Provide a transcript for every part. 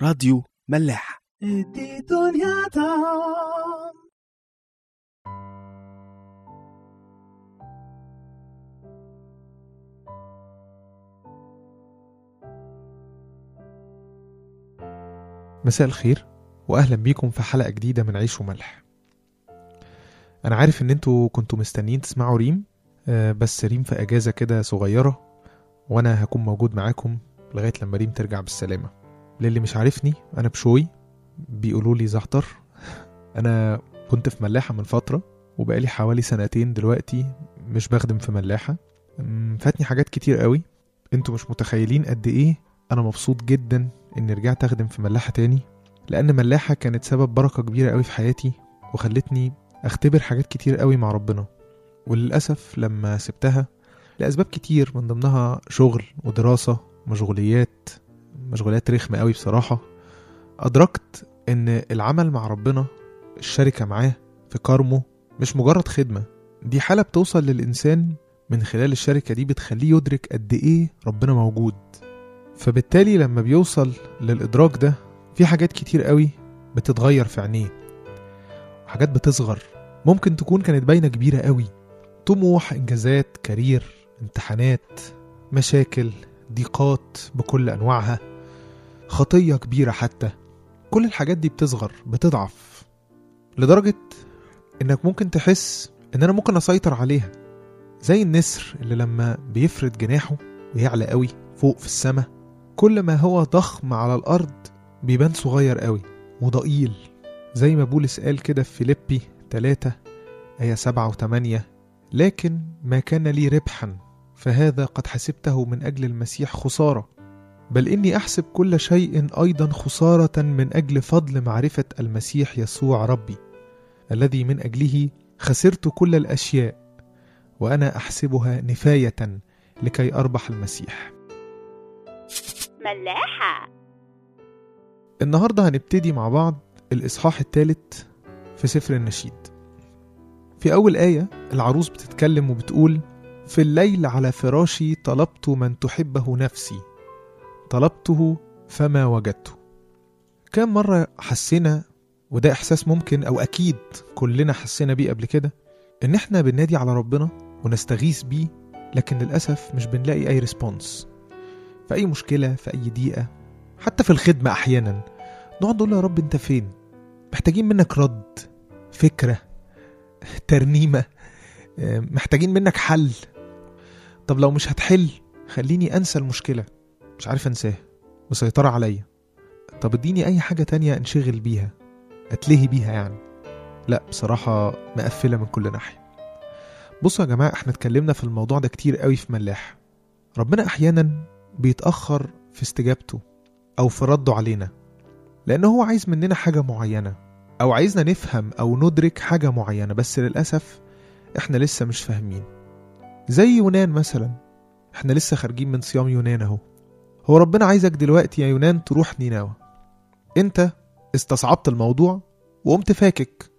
راديو ملاح ادي دنيا دام مساء الخير واهلا بيكم في حلقه جديده من عيش وملح انا عارف ان انتوا كنتوا مستنيين تسمعوا ريم آه، بس ريم في اجازه كده صغيره وانا هكون موجود معاكم لغايه لما ريم ترجع بالسلامه للي مش عارفني انا بشوي بيقولوا لي زعتر انا كنت في ملاحه من فتره وبقالي حوالي سنتين دلوقتي مش بخدم في ملاحه أمم، فاتني حاجات كتير قوي انتوا مش متخيلين قد ايه انا مبسوط جدا اني رجعت اخدم في ملاحه تاني لان ملاحه كانت سبب بركه كبيره قوي في حياتي وخلتني اختبر حاجات كتير قوي مع ربنا وللاسف لما سبتها لاسباب كتير من ضمنها شغل ودراسه مشغوليات مشغوليات رخمه قوي بصراحه ادركت ان العمل مع ربنا الشركه معاه في كارمو مش مجرد خدمه دي حاله بتوصل للانسان من خلال الشركه دي بتخليه يدرك قد ايه ربنا موجود فبالتالي لما بيوصل للإدراك ده في حاجات كتير قوي بتتغير في عينيه وحاجات بتصغر ممكن تكون كانت باينة كبيرة قوي طموح إنجازات كارير امتحانات مشاكل ضيقات بكل أنواعها خطية كبيرة حتى كل الحاجات دي بتصغر بتضعف لدرجة إنك ممكن تحس إن أنا ممكن أسيطر عليها زي النسر اللي لما بيفرد جناحه ويعلى قوي فوق في السماء كل ما هو ضخم على الأرض بيبان صغير قوي وضئيل زي ما بولس قال كده في فيليبي 3 آية 7 و8 لكن ما كان لي ربحا فهذا قد حسبته من أجل المسيح خسارة بل إني أحسب كل شيء أيضا خسارة من أجل فضل معرفة المسيح يسوع ربي الذي من أجله خسرت كل الأشياء وأنا أحسبها نفاية لكي أربح المسيح ملاحة النهاردة هنبتدي مع بعض الإصحاح الثالث في سفر النشيد في أول آية العروس بتتكلم وبتقول في الليل على فراشي طلبت من تحبه نفسي طلبته فما وجدته كم مرة حسينا وده إحساس ممكن أو أكيد كلنا حسينا بيه قبل كده إن إحنا بننادي على ربنا ونستغيث بيه لكن للأسف مش بنلاقي أي ريسبونس في أي مشكلة في أي ضيقة حتى في الخدمة أحيانا نقعد نقول له يا رب أنت فين محتاجين منك رد فكرة ترنيمة آه، محتاجين منك حل طب لو مش هتحل خليني أنسى المشكلة مش عارف أنساها مسيطرة عليا طب اديني أي حاجة تانية انشغل بيها أتلهي بيها يعني لا بصراحة مقفلة من كل ناحية بصوا يا جماعة احنا اتكلمنا في الموضوع ده كتير قوي في ملاح ربنا أحيانا بيتأخر في استجابته أو في رده علينا لأنه هو عايز مننا حاجة معينة أو عايزنا نفهم أو ندرك حاجة معينة بس للأسف إحنا لسه مش فاهمين زي يونان مثلا إحنا لسه خارجين من صيام يونان أهو هو ربنا عايزك دلوقتي يا يونان تروح نينوى أنت استصعبت الموضوع وقمت فاكك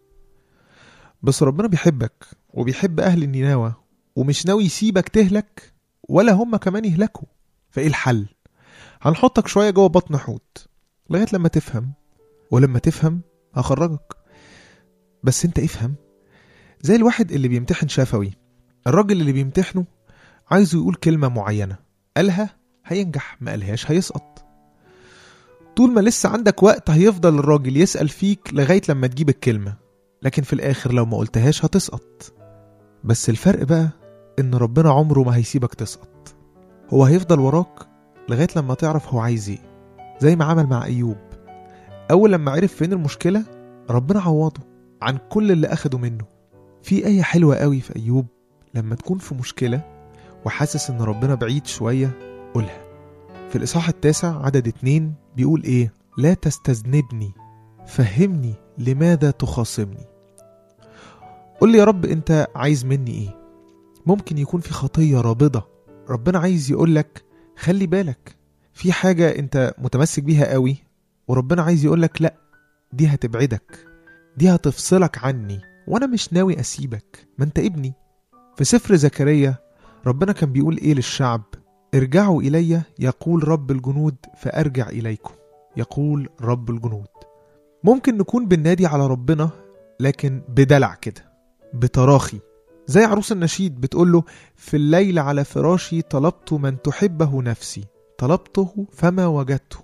بس ربنا بيحبك وبيحب أهل نينوى ومش ناوي يسيبك تهلك ولا هم كمان يهلكوا فايه الحل هنحطك شويه جوه بطن حوت لغايه لما تفهم ولما تفهم هخرجك بس انت افهم زي الواحد اللي بيمتحن شفوي الراجل اللي بيمتحنه عايزه يقول كلمه معينه قالها هينجح ما قالهاش هيسقط طول ما لسه عندك وقت هيفضل الراجل يسأل فيك لغاية لما تجيب الكلمة لكن في الآخر لو ما قلتهاش هتسقط بس الفرق بقى إن ربنا عمره ما هيسيبك تسقط هو هيفضل وراك لغاية لما تعرف هو عايز ايه زي ما عمل مع أيوب أول لما عرف فين المشكلة ربنا عوضه عن كل اللي أخده منه في آية حلوة قوي في أيوب لما تكون في مشكلة وحاسس إن ربنا بعيد شوية قولها في الإصحاح التاسع عدد اتنين بيقول إيه لا تستذنبني فهمني لماذا تخاصمني قول لي يا رب أنت عايز مني إيه ممكن يكون في خطية رابضة ربنا عايز يقولك خلي بالك في حاجة انت متمسك بيها قوي وربنا عايز يقولك لا دي هتبعدك دي هتفصلك عني وانا مش ناوي اسيبك ما انت ابني في سفر زكريا ربنا كان بيقول ايه للشعب ارجعوا الي يقول رب الجنود فارجع اليكم يقول رب الجنود ممكن نكون بننادي على ربنا لكن بدلع كده بتراخي زي عروس النشيد بتقول له في الليل على فراشي طلبت من تحبه نفسي طلبته فما وجدته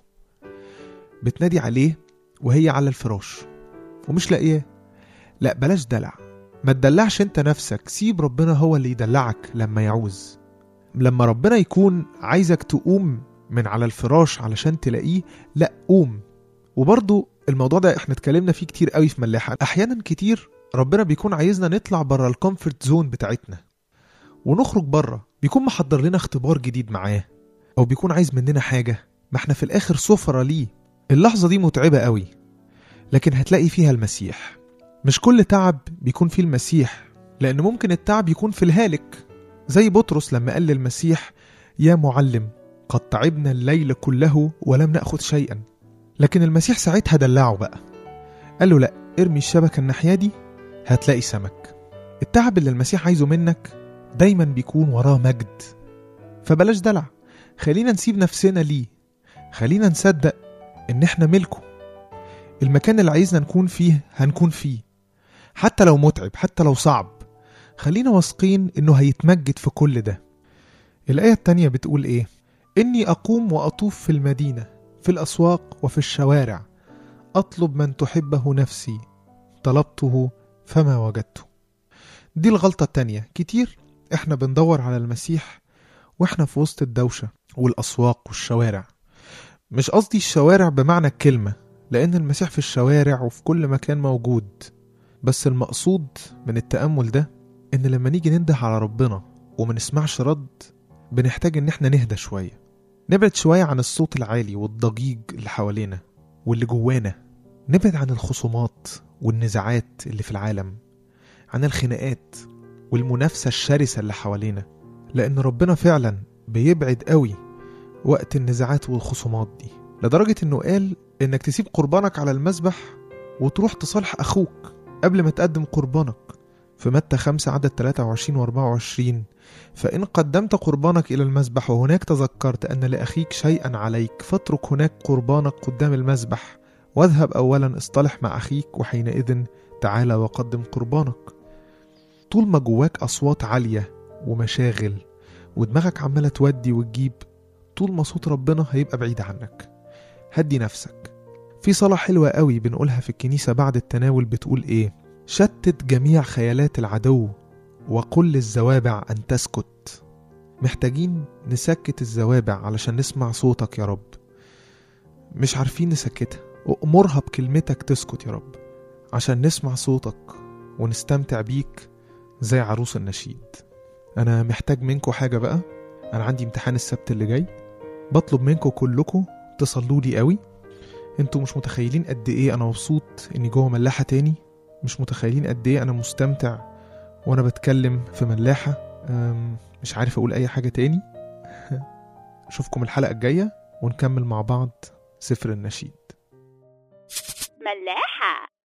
بتنادي عليه وهي على الفراش ومش لاقياه لا بلاش دلع ما تدلعش انت نفسك سيب ربنا هو اللي يدلعك لما يعوز لما ربنا يكون عايزك تقوم من على الفراش علشان تلاقيه لا قوم وبرضو الموضوع ده احنا اتكلمنا فيه كتير قوي في ملاحة احيانا كتير ربنا بيكون عايزنا نطلع بره الكومفورت زون بتاعتنا ونخرج بره بيكون محضر لنا اختبار جديد معاه او بيكون عايز مننا حاجة ما احنا في الاخر سفرة ليه اللحظة دي متعبة قوي لكن هتلاقي فيها المسيح مش كل تعب بيكون فيه المسيح لأن ممكن التعب يكون في الهالك زي بطرس لما قال للمسيح يا معلم قد تعبنا الليل كله ولم نأخذ شيئا لكن المسيح ساعتها دلعه بقى قال له لا ارمي الشبكة الناحية دي هتلاقي سمك التعب اللي المسيح عايزه منك دايما بيكون وراه مجد فبلاش دلع خلينا نسيب نفسنا ليه خلينا نصدق ان احنا ملكه المكان اللي عايزنا نكون فيه هنكون فيه حتى لو متعب حتى لو صعب خلينا واثقين انه هيتمجد في كل ده الآية التانية بتقول ايه إني أقوم وأطوف في المدينة في الأسواق وفي الشوارع أطلب من تحبه نفسي طلبته فما وجدته دي الغلطة التانية كتير احنا بندور على المسيح واحنا في وسط الدوشة والأسواق والشوارع مش قصدي الشوارع بمعنى الكلمة لأن المسيح في الشوارع وفي كل مكان موجود بس المقصود من التأمل ده إن لما نيجي ننده على ربنا وما نسمعش رد بنحتاج إن احنا نهدى شوية نبعد شوية عن الصوت العالي والضجيج اللي حوالينا واللي جوانا نبعد عن الخصومات والنزاعات اللي في العالم عن الخناقات والمنافسة الشرسة اللي حوالينا لأن ربنا فعلا بيبعد قوي وقت النزاعات والخصومات دي لدرجة إنه قال إنك تسيب قربانك على المذبح وتروح تصالح أخوك قبل ما تقدم قربانك في متى 5 عدد 23 و 24 فإن قدمت قربانك إلى المذبح وهناك تذكرت أن لأخيك شيئا عليك فاترك هناك قربانك قدام المذبح واذهب أولا اصطلح مع أخيك وحينئذ تعالى وقدم قربانك طول ما جواك أصوات عالية ومشاغل ودماغك عمالة تودي وتجيب طول ما صوت ربنا هيبقى بعيد عنك هدي نفسك في صلاة حلوة قوي بنقولها في الكنيسة بعد التناول بتقول إيه شتت جميع خيالات العدو وقل للزوابع أن تسكت محتاجين نسكت الزوابع علشان نسمع صوتك يا رب مش عارفين نسكتها وأمرها بكلمتك تسكت يا رب عشان نسمع صوتك ونستمتع بيك زي عروس النشيد أنا محتاج منكم حاجة بقى أنا عندي امتحان السبت اللي جاي بطلب منكم كلكم تصلوا لي قوي انتوا مش متخيلين قد ايه انا مبسوط اني جوه ملاحة تاني مش متخيلين قد ايه انا مستمتع وانا بتكلم في ملاحة أم، مش عارف اقول اي حاجة تاني اشوفكم الحلقة الجاية ونكمل مع بعض سفر النشيد ملاح